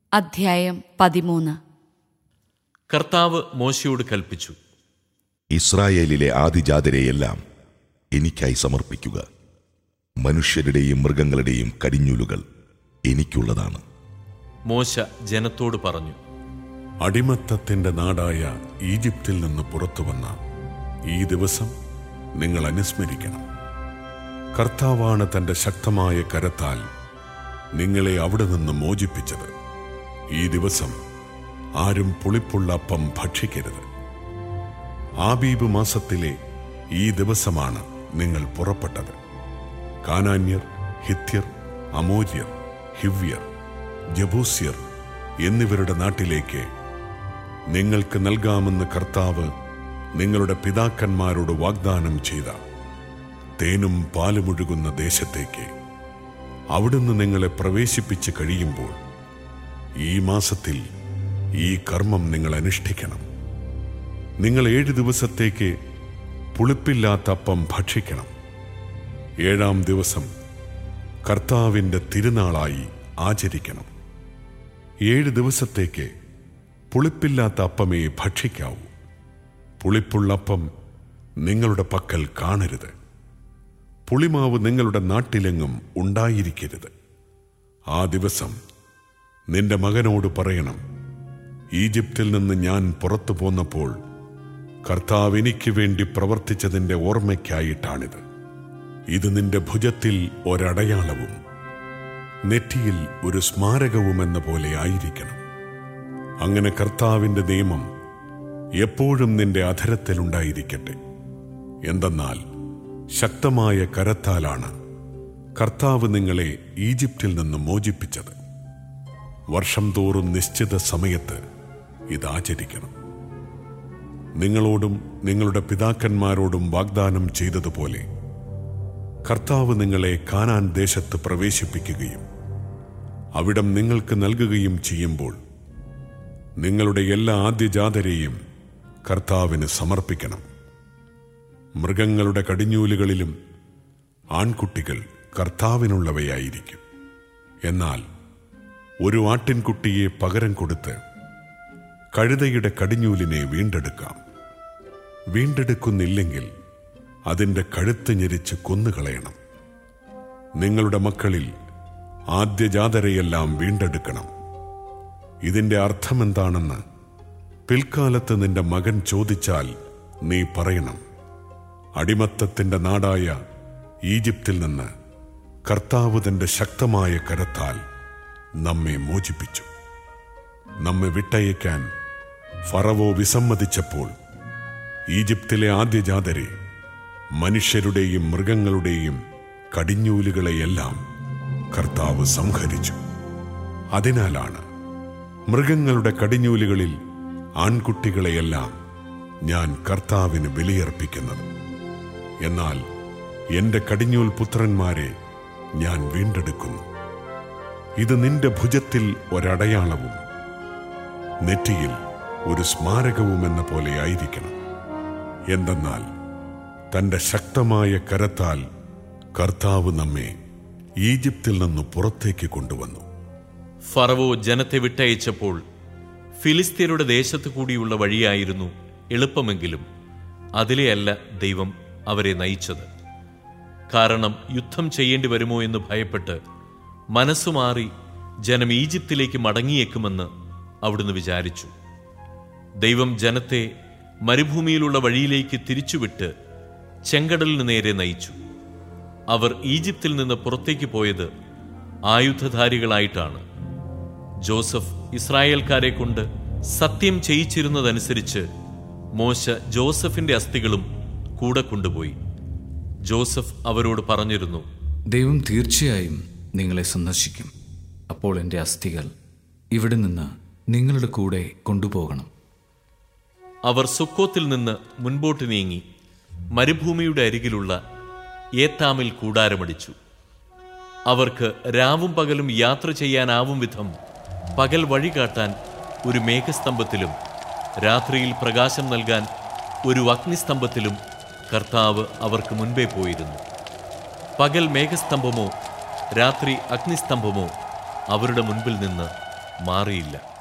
അധ്യായം പതിമൂന്ന് കർത്താവ് മോശയോട് കൽപ്പിച്ചു ഇസ്രായേലിലെ ആദിജാതരെയെല്ലാം എനിക്കായി സമർപ്പിക്കുക മനുഷ്യരുടെയും മൃഗങ്ങളുടെയും കടിഞ്ഞൂലുകൾ എനിക്കുള്ളതാണ് മോശ ജനത്തോട് പറഞ്ഞു അടിമത്തത്തിന്റെ നാടായ ഈജിപ്തിൽ നിന്ന് പുറത്തു വന്ന ഈ ദിവസം നിങ്ങൾ അനുസ്മരിക്കണം കർത്താവാണ് തന്റെ ശക്തമായ കരത്താൽ നിങ്ങളെ അവിടെ നിന്ന് മോചിപ്പിച്ചത് ഈ ദിവസം ആരും പുളിപ്പുള്ള അപ്പം ഭക്ഷിക്കരുത് ആബീബ് മാസത്തിലെ ഈ ദിവസമാണ് നിങ്ങൾ പുറപ്പെട്ടത് കാനാന്യർ ഹിത്യർ അമോര്യർ ഹിവ്യർ ജബൂസ്യർ എന്നിവരുടെ നാട്ടിലേക്ക് നിങ്ങൾക്ക് നൽകാമെന്ന് കർത്താവ് നിങ്ങളുടെ പിതാക്കന്മാരോട് വാഗ്ദാനം ചെയ്ത തേനും പാലുമൊഴുകുന്ന ദേശത്തേക്ക് അവിടുന്ന് നിങ്ങളെ പ്രവേശിപ്പിച്ച് കഴിയുമ്പോൾ ഈ മാസത്തിൽ ഈ കർമ്മം നിങ്ങൾ അനുഷ്ഠിക്കണം നിങ്ങൾ ഏഴ് ദിവസത്തേക്ക് പുളിപ്പില്ലാത്ത അപ്പം ഭക്ഷിക്കണം ഏഴാം ദിവസം കർത്താവിൻ്റെ തിരുനാളായി ആചരിക്കണം ഏഴ് ദിവസത്തേക്ക് പുളിപ്പില്ലാത്ത അപ്പമേ ഭക്ഷിക്കാവൂ പുളിപ്പുള്ള അപ്പം നിങ്ങളുടെ പക്കൽ കാണരുത് പുളിമാവ് നിങ്ങളുടെ നാട്ടിലെങ്ങും ഉണ്ടായിരിക്കരുത് ആ ദിവസം നിന്റെ മകനോട് പറയണം ഈജിപ്തിൽ നിന്ന് ഞാൻ പുറത്തു പോന്നപ്പോൾ കർത്താവ് എനിക്ക് വേണ്ടി പ്രവർത്തിച്ചതിന്റെ ഓർമ്മയ്ക്കായിട്ടാണിത് ഇത് നിന്റെ ഭുജത്തിൽ ഒരടയാളവും നെറ്റിയിൽ ഒരു സ്മാരകവും എന്ന പോലെ ആയിരിക്കണം അങ്ങനെ കർത്താവിന്റെ നിയമം എപ്പോഴും നിന്റെ അധരത്തിലുണ്ടായിരിക്കട്ടെ എന്തെന്നാൽ ശക്തമായ കരത്താലാണ് കർത്താവ് നിങ്ങളെ ഈജിപ്തിൽ നിന്ന് മോചിപ്പിച്ചത് വർഷം തോറും നിശ്ചിത സമയത്ത് ഇത് ആചരിക്കണം നിങ്ങളോടും നിങ്ങളുടെ പിതാക്കന്മാരോടും വാഗ്ദാനം ചെയ്തതുപോലെ കർത്താവ് നിങ്ങളെ കാനാൻ ദേശത്ത് പ്രവേശിപ്പിക്കുകയും അവിടം നിങ്ങൾക്ക് നൽകുകയും ചെയ്യുമ്പോൾ നിങ്ങളുടെ എല്ലാ ആദ്യജാതരെയും കർത്താവിന് സമർപ്പിക്കണം മൃഗങ്ങളുടെ കടിഞ്ഞൂലുകളിലും ആൺകുട്ടികൾ കർത്താവിനുള്ളവയായിരിക്കും എന്നാൽ ഒരു ആട്ടിൻകുട്ടിയെ പകരം കൊടുത്ത് കഴുതയുടെ കടിഞ്ഞൂലിനെ വീണ്ടെടുക്കാം വീണ്ടെടുക്കുന്നില്ലെങ്കിൽ അതിന്റെ കഴുത്ത് ഞെരിച്ച് കൊന്നുകളയണം നിങ്ങളുടെ മക്കളിൽ ആദ്യജാതരെയെല്ലാം വീണ്ടെടുക്കണം ഇതിന്റെ അർത്ഥമെന്താണെന്ന് പിൽക്കാലത്ത് നിന്റെ മകൻ ചോദിച്ചാൽ നീ പറയണം അടിമത്തത്തിന്റെ നാടായ ഈജിപ്തിൽ നിന്ന് കർത്താവ് തന്റെ ശക്തമായ കരത്താൽ നമ്മെ മോചിപ്പിച്ചു നമ്മെ വിട്ടയക്കാൻ ഫറവോ വിസമ്മതിച്ചപ്പോൾ ഈജിപ്തിലെ ആദ്യജാതരെ മനുഷ്യരുടെയും മൃഗങ്ങളുടെയും കടിഞ്ഞൂലുകളെയെല്ലാം കർത്താവ് സംഹരിച്ചു അതിനാലാണ് മൃഗങ്ങളുടെ കടിഞ്ഞൂലുകളിൽ ആൺകുട്ടികളെയെല്ലാം ഞാൻ കർത്താവിന് ബലിയർപ്പിക്കുന്നത് എന്നാൽ എന്റെ കടിഞ്ഞൂൽ പുത്രന്മാരെ ഞാൻ വീണ്ടെടുക്കുന്നു ഇത് നിന്റെ ഭുജത്തിൽ ഒരടയാളവും നെറ്റിയിൽ ഒരു സ്മാരകവും എന്ന പോലെ ആയിരിക്കണം എന്തെന്നാൽ തന്റെ ശക്തമായ കരത്താൽ കർത്താവ് നമ്മെ ഈജിപ്തിൽ നിന്ന് പുറത്തേക്ക് കൊണ്ടുവന്നു ഫറവോ ജനത്തെ വിട്ടയച്ചപ്പോൾ ഫിലിസ്തീനയുടെ ദേശത്തു കൂടിയുള്ള വഴിയായിരുന്നു എളുപ്പമെങ്കിലും അതിലെയല്ല ദൈവം അവരെ നയിച്ചത് കാരണം യുദ്ധം ചെയ്യേണ്ടി വരുമോ എന്ന് ഭയപ്പെട്ട് മനസ്സുമാറി ജനം ഈജിപ്തിലേക്ക് മടങ്ങിയേക്കുമെന്ന് അവിടുന്ന് വിചാരിച്ചു ദൈവം ജനത്തെ മരുഭൂമിയിലുള്ള വഴിയിലേക്ക് തിരിച്ചുവിട്ട് ചെങ്കടലിന് നേരെ നയിച്ചു അവർ ഈജിപ്തിൽ നിന്ന് പുറത്തേക്ക് പോയത് ആയുധധാരികളായിട്ടാണ് ജോസഫ് ഇസ്രായേൽക്കാരെ കൊണ്ട് സത്യം ചെയ്യിച്ചിരുന്നതനുസരിച്ച് മോശ ജോസഫിന്റെ അസ്ഥികളും കൂടെ കൊണ്ടുപോയി ജോസഫ് അവരോട് പറഞ്ഞിരുന്നു ദൈവം തീർച്ചയായും നിങ്ങളെ സന്ദർശിക്കും അപ്പോൾ എൻ്റെ അസ്ഥികൾ ഇവിടെ നിന്ന് നിങ്ങളുടെ കൂടെ കൊണ്ടുപോകണം അവർ സുക്കോത്തിൽ നിന്ന് മുൻപോട്ട് നീങ്ങി മരുഭൂമിയുടെ അരികിലുള്ള ഏത്താമിൽ കൂടാരമടിച്ചു അവർക്ക് രാവും പകലും യാത്ര ചെയ്യാനാവും വിധം പകൽ വഴി കാട്ടാൻ ഒരു മേഘസ്തംഭത്തിലും രാത്രിയിൽ പ്രകാശം നൽകാൻ ഒരു അഗ്നിസ്തംഭത്തിലും കർത്താവ് അവർക്ക് മുൻപേ പോയിരുന്നു പകൽ മേഘസ്തംഭമോ രാത്രി അഗ്നിസ്തംഭമോ അവരുടെ മുൻപിൽ നിന്ന് മാറിയില്ല